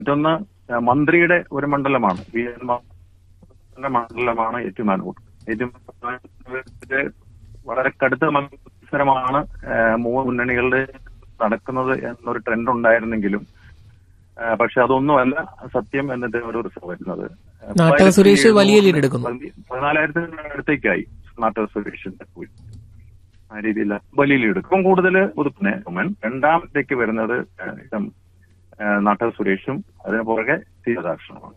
മറ്റൊന്ന് ആ, മന്ത്രിയുടെ ഒരു മണ്ഡലമാണ് വി എൻ മാധവന്റെ മണ്ഡലമാണ് ഏറ്റുമാനൂർ ഏറ്റുമാനൂരില് വളരെ കടുത്ത മത്സരമാണ് ആ, മൂന്ന് മുന്നണികളുടെ നടക്കുന്നത് എന്നൊരു ട്രെൻഡ് ഉണ്ടായിരുന്നെങ്കിലും ആ, പക്ഷെ അതൊന്നുമല്ല സത്യം എന്നിട്ട് ഒരു റിസർവ് വരുന്നത് നാട്ടക സുരേഷ് വലിയ lead എടുക്കുന്നു. പതിനാലായിരത്തിന് അടുത്തേക്കായി നാട്ടക സുരേഷിന്റെ പോയി ആ രീതിയിൽ വലിയ ലീഡ് എടുക്കും കൂടുതൽ പുതുപ്പിനെ ഉമ്മൻ രണ്ടാമത്തേക്ക് വരുന്നത് ആ, ഇതം, ആ, നാട്ടക സുരേഷും അതിന് പുറകെ സീതാദാക്ഷണമാണ്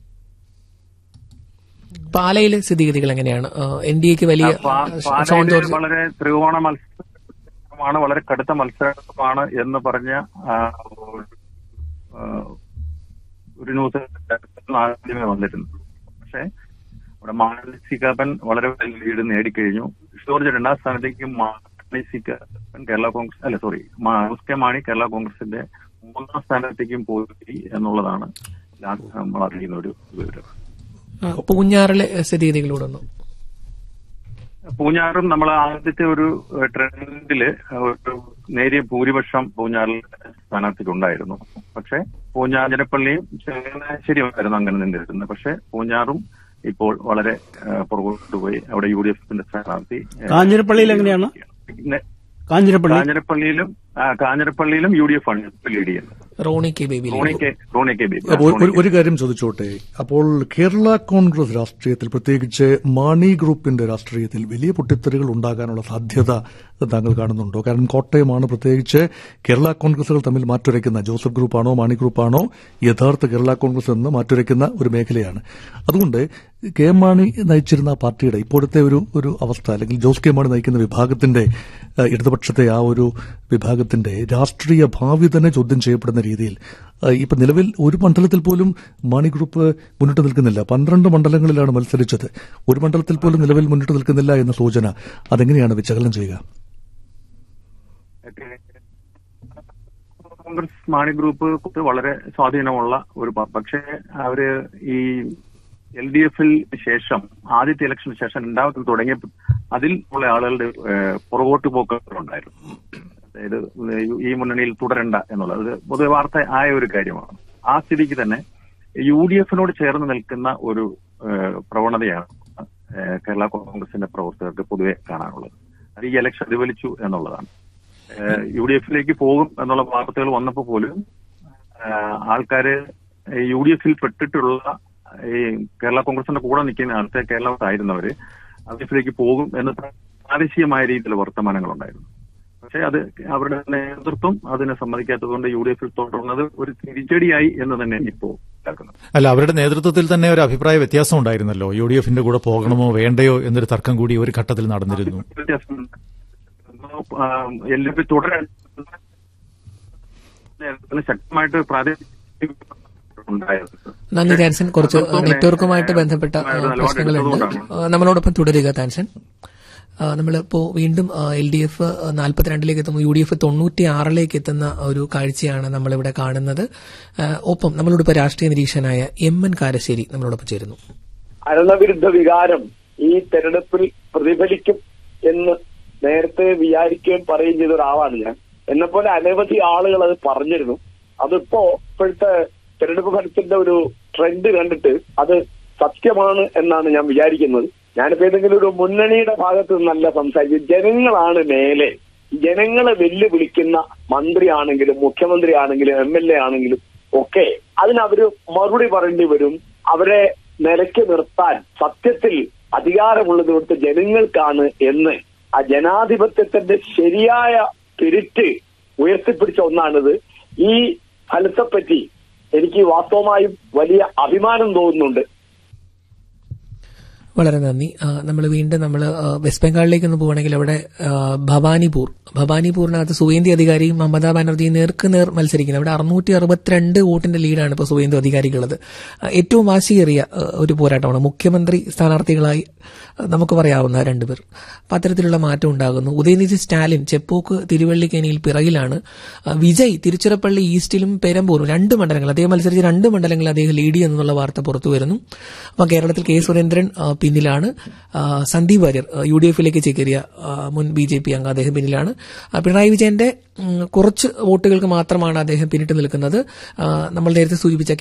പാലയിലെ സ്ഥിതിഗതികൾ എങ്ങനെയാണ് എൻ ഡി എക്ക് വലിയ പാ- ഷോൺ പാലായില് ജോർജ് വളരെ ത്രികോണ മത്സരമാണ് വളരെ കടുത്ത മത്സരമാണ് എന്ന് പറഞ്ഞ ആ, ഒരു, ആ, ഒരു ന്യൂസ് ആദ്യമേ വന്നിരുന്നു പക്ഷേ ഇവിടെ മാനസികപ്പൻ വളരെ വലിയ ലീഡ് നേടിക്കഴിഞ്ഞു ജോർജ് രണ്ടാം സ്ഥാനത്തേക്ക് മാനസികപ്പൻ കേരള കോൺഗ്രസ് അല്ല sorry S K Mani Kerala കോൺഗ്രസിന്റെ മൂന്നാം സ്ഥാനത്തേക്കും പോയി എന്നുള്ളതാണ് ലാസ്റ്റ് നമ്മൾ അറിയുന്ന ഒരു വിവരം ആ, പൂഞ്ഞാറിലെ സ്ഥിതിഗതികളൂടെ ഒന്ന് പൂഞ്ഞാറും നമ്മൾ ആദ്യത്തെ ഒരു ഏഹ്, ട്രെൻഡില് ഒരു നേരിയ ഭൂരിപക്ഷം പൂഞ്ഞാറിൽ സ്ഥാനാർത്ഥിക്കുണ്ടായിരുന്നു പക്ഷെ പൂഞ്ഞാർ ജനപ്പള്ളിയും ചങ്ങനാശ്ശേരിയുമായിരുന്നു അങ്ങനെ നിന്നിരുന്നത് പക്ഷെ പൂഞ്ഞാറും ഇപ്പോൾ വളരെ ഏഹ്, പുറകോട്ട് പോയി അവിടെ യു ഡി എഫിന്റെ സ്ഥാനാർത്ഥി ഏഹ്, കാഞ്ഞിരപ്പള്ളിയിൽ എങ്ങനെയാണ്? പിന്നെ കാഞ്ഞിരപ്പള്ളി കാഞ്ഞിരപ്പള്ളിയിലും ആ, കാഞ്ഞിരപ്പള്ളിയിലും യു ഡി എഫ് ആണ് ലീഡ് ചെയ്യുന്നത് Roni K Baby Roni K Roni K Baby അപ്പോൾ ഒരു- ഒരു കാര്യം ചോദിച്ചോട്ടെ അപ്പോൾ കേരള കോൺഗ്രസ് രാഷ്ട്രീയത്തിൽ പ്രത്യേകിച്ച് മാണി ഗ്രൂപ്പിന്റെ രാഷ്ട്രീയത്തിൽ വലിയ പൊട്ടിത്തെറികൾ ഉണ്ടാകാനുള്ള സാധ്യത താങ്കൾ കാണുന്നുണ്ടോ കാരണം കോട്ടയമാണ് പ്രത്യേകിച്ച് കേരള കോൺഗ്രസുകൾ തമ്മിൽ മാറ്റുരയ്ക്കുന്ന ജോസഫ് ഗ്രൂപ്പാണോ മാണി ഗ്രൂപ്പാണോ യഥാർത്ഥ കേരള കോൺഗ്രസ് എന്ന് മാറ്റുരയ്ക്കുന്ന ഒരു മേഖലയാണ് അതുകൊണ്ട് കെ എം മാണി നയിച്ചിരുന്ന പാർട്ടിയുടെ ഇപ്പോഴത്തെ ഒരു ഒരു അവസ്ഥ അല്ലെങ്കിൽ ജോസ് കെ മാണി നയിക്കുന്ന വിഭാഗത്തിന്റെ ഏഹ്, ഇടതുപക്ഷത്തെ ആ ഒരു വിഭാഗത്തിന്റെ രാഷ്ട്രീയ ഭാവി തന്നെ ചോദ്യം ചെയ്യപ്പെടുന്ന രീതിയിൽ ഏഹ്, ഇപ്പൊ നിലവിൽ ഒരു മണ്ഡലത്തിൽ പോലും മാണി ഗ്രൂപ്പ് മുന്നിട്ട് നിൽക്കുന്നില്ല പന്ത്രണ്ട് മണ്ഡലങ്ങളിലാണ് മത്സരിച്ചത് ഒരു മണ്ഡലത്തിൽ പോലും നിലവിൽ മുന്നിട്ട് നിൽക്കുന്നില്ല എന്ന സൂചന അതെങ്ങനെയാണ് വിശകലനം ചെയ്യുക കോൺഗ്രസ് മാണി ഗ്രൂപ്പ് വളരെ സ്വാധീനമുള്ള ഒരു പ- പക്ഷേ അവര് ഈ എൽ ഡി എഫിൽ ശേഷം ആദ്യത്തെ ഇലക്ഷന് ശേഷം രണ്ടാമത്തിൽ തുടങ്ങിയ അതിൽ ഉള്ള ആളുകളുടെ ഏഹ്, പുറകോട്ട് പോക്കുകളുണ്ടായിരുന്നു അതായത് ഈ മുന്നണിയിൽ തുടരണ്ട എന്നുള്ളത് അത് പൊതുവെ വാർത്ത ആയ ഒരു കാര്യമാണ് ആ സ്ഥിതിക്ക് തന്നെ യു ഡി എഫിനോട് ചേർന്ന് നിൽക്കുന്ന ഒരു ഏഹ്, പ്രവണതയാണ് ഏഹ്, കേരള കോൺഗ്രസിന്റെ പ്രവർത്തകർക്ക് പൊതുവെ കാണാനുള്ളത് അത് ഈ ഇലക്ഷൻ പ്രതിഫലിച്ചു എന്നുള്ളതാണ് ഏഹ് യു ഡി എഫിലേക്ക് പോകും എന്നുള്ള വാർത്തകൾ വന്നപ്പോൾ പോലും ഏഹ് ആൾക്കാര് യു ഡി എഫിൽ പെട്ടിട്ടുള്ള ഈ കേരള കോൺഗ്രസിന്റെ കൂടെ നിൽക്കുന്ന ആൾക്കാർ കേരളത്തായിരുന്നവര് യു ഡി എഫിലേക്ക് പോകും എന്ന് പ്രാദേശികമായ രീതിയിൽ വർത്തമാനങ്ങളുണ്ടായിരുന്നു പക്ഷെ അത് അവരുടെ നേതൃത്വം അതിനെ സമ്മതിക്കാത്തതുകൊണ്ട് യു ഡി എഫിൽ തുടർന്നത് ഒരു തിരിച്ചടിയായി എന്ന് തന്നെ ഇപ്പോ ഇതാക്കുന്നത് അല്ല അവരുടെ നേതൃത്വത്തിൽ തന്നെ ഒരു അഭിപ്രായ വ്യത്യാസം ഉണ്ടായിരുന്നല്ലോ യു ഡി എഫിന്റെ കൂടെ പോകണമോ വേണ്ടയോ എന്നൊരു തർക്കം കൂടി ഒരു ഘട്ടത്തിൽ നടന്നിരുന്നു വ്യത്യാസം എൽ ഡി എഫ് തുടരാൻ ശക്തമായിട്ട് പ്രാദേശിക ഉണ്ടായത് നന്ദി താൻസൻ കുറച്ച് അതുകൊണ്ട് നെറ്റ്വർക്കുമായിട്ട് ബന്ധപ്പെട്ട ആ, നിലപാട് പ്രശ്നങ്ങളുണ്ട് എടുത്തതുകൊണ്ടാണ്. ആ, നമ്മളോടൊപ്പം തുടരുക താൻസൻ ആ, നമ്മളിപ്പോ വീണ്ടും എൽ ഡി എഫ് നാൽപ്പത്തിരണ്ടിലേക്ക് എത്തുമ്പോൾ യു ഡി എഫ് തൊണ്ണൂറ്റി ആറിലേക്ക് എത്തുന്ന ഒരു കാഴ്ചയാണ് നമ്മളിവിടെ കാണുന്നത് ആ, ഒപ്പം നമ്മളോടൊപ്പം രാഷ്ട്രീയ നിരീക്ഷകനായ എം എൻ കാരശ്ശേരി നമ്മളോടൊപ്പം ചേരുന്നു ഭരണവിരുദ്ധ വികാരം ഈ തെരഞ്ഞെടുപ്പിൽ പ്രതിഫലിക്കും എന്ന് നേരത്തെ വിചാരിക്കുകയും പറയുകയും ചെയ്ത ഒരാളാണ് ഞാൻ എന്നെ പോലെ അനവധി ആളുകൾ അത് പറഞ്ഞിരുന്നു അതിപ്പോ ഇപ്പോഴത്തെ തെരഞ്ഞെടുപ്പ് ഫലത്തിന്റെ ഒരു ട്രെൻഡ് കണ്ടിട്ട് അത് സത്യമാണ് എന്നാണ് ഞാൻ വിചാരിക്കുന്നത് ഞാനിപ്പോ ഏതെങ്കിലും ഒരു മുന്നണിയുടെ ഭാഗത്ത് നിന്നല്ല സംസാരിച്ചത് ജനങ്ങളാണ് മേലെ ജനങ്ങളെ വെല്ലുവിളിക്കുന്ന മന്ത്രിയാണെങ്കിലും മുഖ്യമന്ത്രി ആണെങ്കിലും എം എൽ എ ആണെങ്കിലും ഒക്കെ അതിനവര് മറുപടി പറയേണ്ടി വരും അവരെ നിലയ്ക്ക് നിർത്താൻ സത്യത്തിൽ അധികാരമുള്ളത് ഇവിടുത്തെ ജനങ്ങൾക്കാണ് എന്ന് ആ ജനാധിപത്യത്തിന്റെ ശരിയായ സ്പിരിറ്റ് ഉയർത്തിപ്പിടിച്ച ഒന്നാണിത് ഈ ഫലത്തെപ്പറ്റി എനിക്ക് വാസ്തവമായും വലിയ അഭിമാനം തോന്നുന്നുണ്ട് വളരെ നന്ദി നമ്മൾ വീണ്ടും നമ്മൾ വെസ്റ്റ് ബംഗാളിലേക്ക് ഒന്ന് പോവുകയാണെങ്കിൽ അവിടെ ആ, ഭവാനിപൂർ ഭവാനിപൂരിനകത്ത് സുവേന്ദി അധികാരിയും മമതാ ബാനർജിയും നേർക്ക് നേർ മത്സരിക്കുന്നത് അവിടെ അറുന്നൂറ്റി അറുപത്തിരണ്ട് വോട്ടിന്റെ ലീഡാണ് ഇപ്പോൾ സുവേന്ദു അധികാരിക്കുള്ളത് ആ, ഏറ്റവും വാശിയേറിയ ആ, ഒരു പോരാട്ടമാണ് മുഖ്യമന്ത്രി സ്ഥാനാർത്ഥികളായി ആ, നമുക്ക് പറയാവുന്ന രണ്ടുപേർ അപ്പൊ അത്തരത്തിലുള്ള മാറ്റം ഉണ്ടാകുന്നു ഉദയനിധി സ്റ്റാലിൻ ചെപ്പോക്ക് തിരുവള്ളിക്കേനിയിൽ പിറകിലാണ് ആ, വിജയ് തിരുച്ചിറപ്പള്ളി ഈസ്റ്റിലും പെരമ്പൂരും രണ്ട് മണ്ഡലങ്ങൾ അദ്ദേഹം മത്സരിച്ച രണ്ട് മണ്ഡലങ്ങളിൽ അദ്ദേഹം ലീഡ് ചെയ്യുന്നുള്ള വാർത്ത പുറത്തു വരുന്നു അപ്പൊ കേരളത്തിൽ കെ സുരേന്ദ്രൻ ആ, പിന്നിലാണ് ആ, സന്ദീപ് വാര്യർ ആ, യു ഡി എഫിലേക്ക് ചേക്കേറിയ ആ, മുൻ ബി ജെ പി അംഗം അദ്ദേഹം പിന്നിലാണ് ആ, പിണറായി വിജയന്റെ ഉം, കുറച്ച് വോട്ടുകൾക്ക് മാത്രമാണ് അദ്ദേഹം പിന്നിട്ട് നിൽക്കുന്നത് ആ, നമ്മൾ നേരത്തെ സൂചിപ്പിച്ച